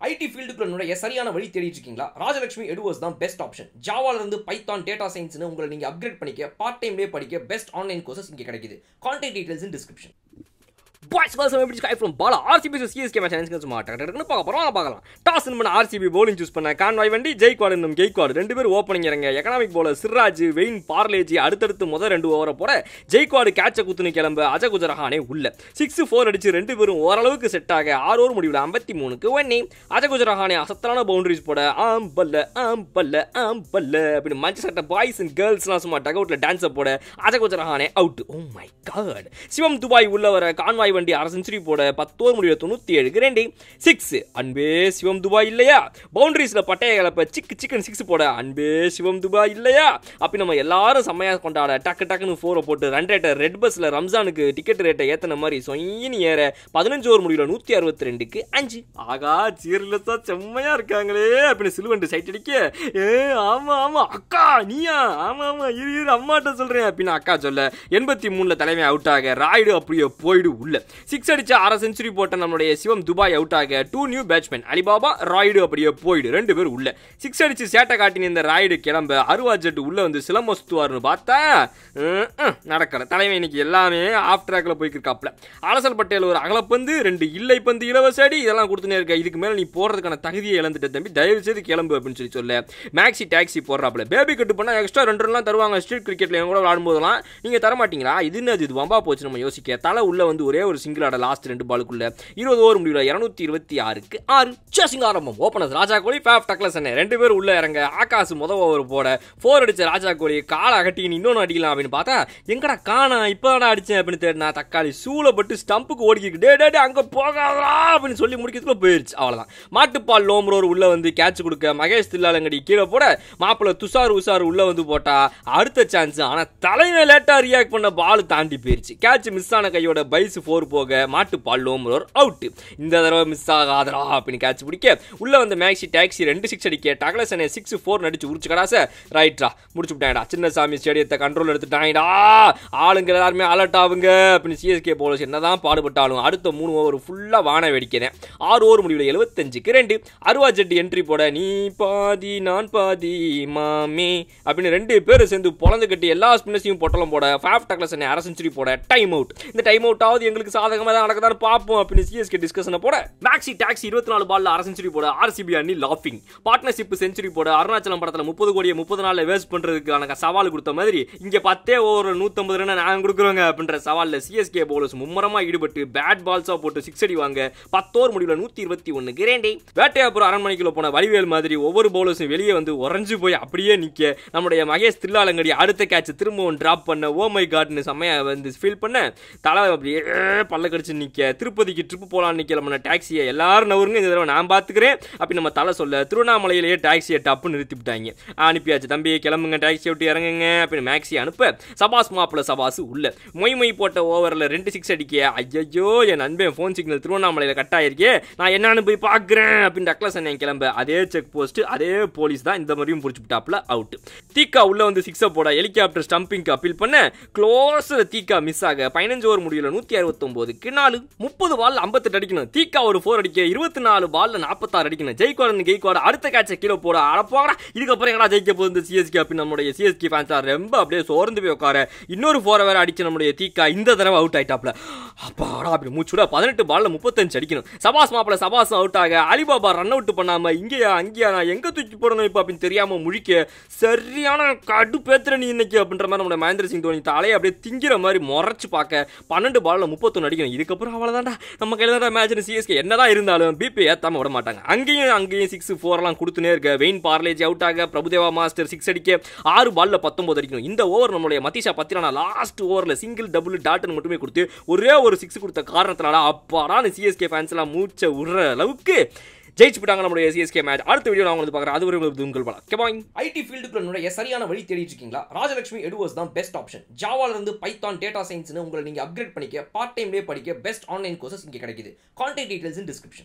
ID ஃபீல்டுக்குள்ள நுழைய சரியான வழி தேடிட்டு இருக்கீங்களா ராஜலட்சுமி எடுவர்ஸ் தான் பெஸ்ட் ஆப்ஷன் ஜாவால இருந்து பைத்தான் டேட்டா சயின்ஸ்னு உங்களை நீங்க அப்கிரேட் பண்ணிக்க பார்ட் டைம்லேயே படிக்க பெஸ்ட் ஆன்லைன் கோர்சஸ் இங்க கிடைக்குது contact details in description boys boss எப்படி sky from Bala RCB CSK match எனக்கு சும்மா டக்கு டக்குன்னு பார்க்க போறோம் வாங்க பார்க்கலாம் டாஸ் பண்ண ஆர்சிபி bowling சூஸ் பண்ண கான்வாய் வண்டி ஜெய்க்வாடு இன்னும் கெய்க்வாடு ரெண்டு பேரும் ஓப்பனிங் இறங்க எக்கனாமிக் போல சிர்ராஜ் வெயின் பார்லேஜி அடுத்தடுத்து முதல் ரெண்டு ஓவரை போட ஜெய்க்வாடு கேட்ச குத்துனு கிளம்ப அஜகுஜ ரஹானே உள்ள சிக்ஸ் ஃபோர் அடிச்சு ரெண்டு பேரும் ஓரளவுக்கு செட் ஆக ஆறு ஓவர் முடிவில் ஐம்பத்தி மூணுக்கு ஒன்னே அஜகுஜ ரஹானே அசத்தலான பவுண்டரிஸ் போட ஆம் பல்ல ஆம் பல்ல ஆம் பல்ல அப்படின்னு மஞ்ச சட்ட பாய்ஸ் அண்ட் கேர்ள்ஸ்லாம் சும்மா டக் அவுட்ல டான்ஸை போட அஜகுஜ Rahane out oh my god Shivam Dube உள்ள வர கான்வாய் வண்டி அரை செஞ்சுரி போட பத்தோர் முடிவில் தொண்ணூற்றி ஏழுக்கு ரெண்டு சிக்ஸ் அன்பே சிவம் துபாய் இல்லையா பவுண்டரிஸில் பட்டைய கலப்ப சிக்கு சிக்கன் சிக்ஸ் போட அன்பே சிவம் துபாய் இல்லையா அப்படி நம்ம எல்லாரும் செம்மையாக கொண்டாட டக்கு டக்குன்னு ஃபோரை போட்டு ரன் ரேட்டை ரெட் பஸ்ஸில் ரம்ஜானுக்கு டிக்கெட் ரேட்டை ஏற்றின மாதிரி சொயின்னு ஏற பதினஞ்சு ஓவர் முடிவில் நூற்றி அறுபத்தி ரெண்டுக்கு அஞ்சு ஆகா சீரில் தான் செம்மையாக இருக்காங்களே அப்படின்னு சிலுவண்டு சைட் அடிக்க ஏ ஆமாம் ஆமாம் அக்கா நீயா ஆமாம் ஆமாம் இரு இரு அம்மாட்ட சொல்கிறேன் அப்படின்னு அக்கா சொல்ல எண்பத்தி மூணில் தலைமை அவுட் ஆக ராய்டு அப்படியே போயிடு உள்ள சிக்ஸ் அடிச்ச அரை செஞ்சுரி போட்ட நம்மளுடைய சிவம் துபாய் அவுட் ஆக two new batsman Alibaba Rayudu அப்படியே போயிடு ரெண்டு பேர் உள்ள சிக்ஸ் அடிச்சு சேட்டை காட்டின இந்த ராய்டு கிளம்ப அருவா ஜெட் உள்ள வந்து சிலமஸ்துவார்னு பார்த்தா ம், ம், நடக்கல தலைமை இன்னைக்கு எல்லாமே ஆஃப் ட்ராக்ல போய்க்கிருக்காப்ல அலசல் பட்டேல் ஒரு அகலப்பந்து ரெண்டு இல்லை பந்து இலவச அடி இதெல்லாம் கொடுத்துனே இருக்க இதுக்கு மேல நீ போறதுக்கான தகுதியை இழந்துட்ட தம்பி தயவு செய்து கிளம்பு அப்படின்னு சொல்லி சொல்ல மேக்ஸி டாக்ஸி போடுறாப்ல பேபி கட்டு பண்ணா எக்ஸ்ட்ரா ரெண்டு ரன்லாம் தருவாங்க ஸ்ட்ரீட் கிரிக்கெட்ல எங்க கூட விளாடும்போதெல்லாம் நீங்க தர மாட்டீங்களா இது என்னது இது வம்பா போச்சு நம்ம யோசிக்க தலை உள்ள வந்து ஒரே ஒரு சிங்கிள் ஆட லாஸ்ட் ரெண்டு பாலுக்குள்ள இருபது ஓவர் முடிவில் இருநூத்தி இருபத்தி ஆறுக்கு ஆறு சேசிங் ஆரம்பம் ஓப்பனர்ஸ் ராஜா கோலி ஃபேப் டக்லஸ் ரெண்டு பேர் உள்ள இறங்க ஆகாஷ் முத ஓவர் போட ஃபோர் அடிச்ச ராஜா கோலி காலை அகட்டின்னு இன்னொன்று அடிக்கலாம் அப்படின்னு பார்த்தா எங்கடா காணா இப்போதான் அடிச்சேன் அப்படின்னு தேடினா தக்காளி சூளப்பட்டு ஸ்டம்புக்கு ஓடிக்கிட்டு டே டே டே அங்கே போகாதா அப்படின்னு சொல்லி முடிக்கிறதுக்குள்ள போயிருச்சு அவ்வளோதான் மாட்டுப்பால் லோம்ரோர் உள்ள வந்து கேட்ச் கொடுக்க மகேஷ் தில்லாலங்கடி கீழே போட மாப்பிள்ள துஷார் உஷார் உள்ள வந்து போட்டா அடுத்த சான்ஸ் ஆனால் தலைமை லேட்டாக ரியாக்ட் பண்ண பால் தாண்டி போயிருச்சு கேட்ச் மிஸ் ஆன கையோட பைஸ் ஃபோர் போக மாட்டுப்பால் லோம்ரோர் அவுட் இந்த தடவை மிஸ் ஆகாதரா அப்படின்னு கேட்ச் பிடிக்க உள்ள வந்த மேக்ஸி டாக்ஸி ரெண்டு சிக்ஸ் அடிக்க டக்லசனை சிக்ஸ் ஃபோர் நடிச்சு உரிச்சு கடாச ரைட்ரா முடிச்சு விட்டாங்கடா சின்னசாமி ஸ்டேடியத்தை கண்ட்ரோல் எடுத்துட்டாங்கடா ஆளுங்க எல்லாருமே அலர்ட் ஆகுங்க அப்படின்னு சிஎஸ்கே போலஸ் என்னதான் பாடுபட்டாலும் அடுத்த மூணு ஓவர் ஃபுல்லாக வான வெடிக்கிறேன் ஆறு ஓவர் முடிவில் எழுபத்தஞ்சுக்கு ரெண்டு அருவா ஜெட்டி என்ட்ரி போட நீ பாதி நான் பாதி மாமே அப்படின்னு ரெண்டு பேரும் சேர்ந்து பொழந்து கட்டி எல்லா ஸ்பின்னர்ஸையும் பொட்டலம் போட ஃபேஃப் டக்லசனை அரை செஞ்சுரி போட டைம் அவுட் இந்த டைம் அவுட் ஆகுது எங்களுக்கு சாதகமாக தான் நடக்குதான்னு பார்ப்போம் அப்படின்னு சிஎஸ்கே டிஸ்கஷனை போட மேக்ஸி டாக்ஸி இருபத்தி நாலு பால்ல அரை செஞ்சுரி போட ஆர்சிபி அணி லாஃபிங் பார்ட்னர்ஷிப் செஞ்சுரி போட அருணாச்சலம் படத்தில் முப்பது கோடியை முப்பது நாளில் வேஸ்ட் பண்ணுறதுக்கான சவால் கொடுத்த மாதிரி இங்கே பத்தே ஓவர் நூற்றம்பது ரன் நாங்கள் கொடுக்குறோங்க அப்படின்ற சவாலில் சிஎஸ்கே பவுலர்ஸ் மும்மரமாக ஈடுபட்டு பேட் பால்ஸாக போட்டு சிக்ஸ் அடிவாங்க பத்தோர் முடிவில் நூற்றி இருபத்தி ஒன்று கிரேண்டி வேட்டையாபுரம் அரண்மனைக்குள்ள போன வடிவேல் மாதிரி ஒவ்வொரு பவுலர்ஸும் வெளியே வந்து உறைஞ்சு போய் அப்படியே நிற்க நம்முடைய மகேஷ் தில்லாலங்கடி அடுத்த கேட்ச் திரும்பவும் டிராப் பண்ண ஓ மை காட்னு செம்மையா வந்து ஃபீல் பண்ண தலை அப்படியே பல்ல கடிச்சு நிற்க திருப்பதிக்கு ட்ரிப்பு போகலான்னு நிற்க நம்ம டாக்ஸியை எல்லாரும் நவருங்க இந்த தடவை நான் பார்த்துக்கிறேன் அப்படி நம்ம தலை சொல்ல திருவண்ணாமலையிலேயே டாக்ஸியை டப்புன்னு நிறுத்தி விட்டாங்க அனுப்பியாச்சு தம்பி கிளம்புங்க டாக்ஸி விட்டு இறங்குங்க அப்படின்னு மேக்ஸி அனுப்ப சபாஸ் மாப்பிள்ள சபாஸ் உள்ள மொய் மொய் போட்ட ஓவரில் ரெண்டு சிக்ஸ் அடிக்க ஐயோ என் நண்பன் ஃபோன் சிக்னல் திருவண்ணாமலையில் கட் ஆயிருக்கே நான் என்னன்னு போய் பார்க்குறேன் அப்படின்னு டக்ளஸ் அண்ணன் கிளம்ப அதே செக் போஸ்ட் அதே போலீஸ் தான் இந்த மாதிரியும் பிடிச்சி விட்டாப்ல அவுட் தீக்கா உள்ள வந்து சிக்ஸை போட ஹெலிகாப்டர் ஸ்டம்பிங்க்கு அப்பீல் பண்ண க்ளோஸில் தீக்கா மிஸ் ஆக பதினஞ்சு ஓவர் முடியல நூற்றி அறுபத்தொம்போதுக்கு நாலு முப்பது பால் ஐம்பத்தெட்டு அடிக்கணும் தீக்கா ஒரு ஃபோர் அடிக்க இருபத்தி நாலு பால்ல நாற்பத்தாறு அடிக்கணும் ஜெய்கோடன் கெய்கோட அடுத்த கேட்சை கீழே போட அடப்பாங்கடா இதுக்கப்புறம் எங்கடா ஜெயிக்க போகுது இந்த சிஎஸ்கே அப்படின்னு நம்மளுடைய சிஎஸ்கே ஃபேன்ஸா ரொம்ப அப்படியே சோர்ந்து போய் உட்கார இன்னொரு ஃபோரை வேற அடிச்சு நம்மளுடைய தீக்கா இந்த தடவை அவுட் ஆயிட்டாப்ல அப்பாடா அப்படி மூச்சுட பதினெட்டு பால்ல முப்பத்தஞ்சு அடிக்கணும் சபாஸ் மாப்பிள சபாஸ் அவுட் ஆக அலிபாபா ரன் அவுட் பண்ணாம இங்கேயா அங்கேயா நான் எங்க தூக்கி போடணும் இப்போ அப்படின்னு தெரியாம முழிக்க சரியான கடுப்பேத்துற நீ இன்னைக்கு அப்படின்ற மாதிரி நம்மளுடைய மகேந்திர சிங் தோனி தலையை அப்படியே திங்கிற மாதிரி முறைச்சு பார்க்க பன்னெண்டு பால்ல முப்பத்தொன்னு அடிக்கணும் இதுக்கப்புறம் அவ்வளோதான்டா நம்ம கையில் தான் மேட்ச் சிஎஸ்கே என்னதான் இருந்தாலும் பிபி ஏத்தாம விட மாட்டாங்க அங்கேயும் அங்கேயும் சிக்ஸ் ஃபோர்லாம் கொடுத்துனே இருக்க வெயின் பார்லேஜ் அவுட் ஆக பிரபுதேவா மாஸ்டர் சிக்ஸ் அடிக்க ஆறு பால்ல பத்தொன்பது அடிக்கணும் இந்த ஓவர் நம்மளுடைய மத்திஷா பத்திரானா லாஸ்ட் ஓவரில் சிங்கிள் டபுள் டாட்னு மட்டுமே கொடுத்து ஒரே ஒரு சிக்ஸ் கொடுத்த காரணத்தினால அப்பாடான சிஎஸ்கே ஃபேன்ஸ் எல்லாம் மூச்சை விடுற அளவுக்கு ஜெயிச்சு போட்டாங்க நம்மளுடைய சிஎஸ்கே மேட்ச் அடுத்த வீடியோ நான் வந்து பார்க்குறேன் அது ஒரு உங்களுக்கு உங்கள் பலம் கேபாய் ஐடி ஃபீல்டுக்குள்ள நுழைய சரியான வழி தேடிட்டு இருக்கீங்களா ராஜலட்சுமி எடுவர்ஸ் தான் பெஸ்ட் ஆப்ஷன் ஜாவால இருந்து பைத்தான் டேட்டா சயின்ஸ்னு உங்களை நீங்க அப்கிரேட் பண்ணிக்க பார்ட் டைம்லேயே படிக்க பெஸ்ட் ஆன்லைன் கோர்சஸ் இங்கே கிடைக்குது கான்டாக்ட் டீடைல்ஸ் இன் டிஸ்கிரிப்ஷன்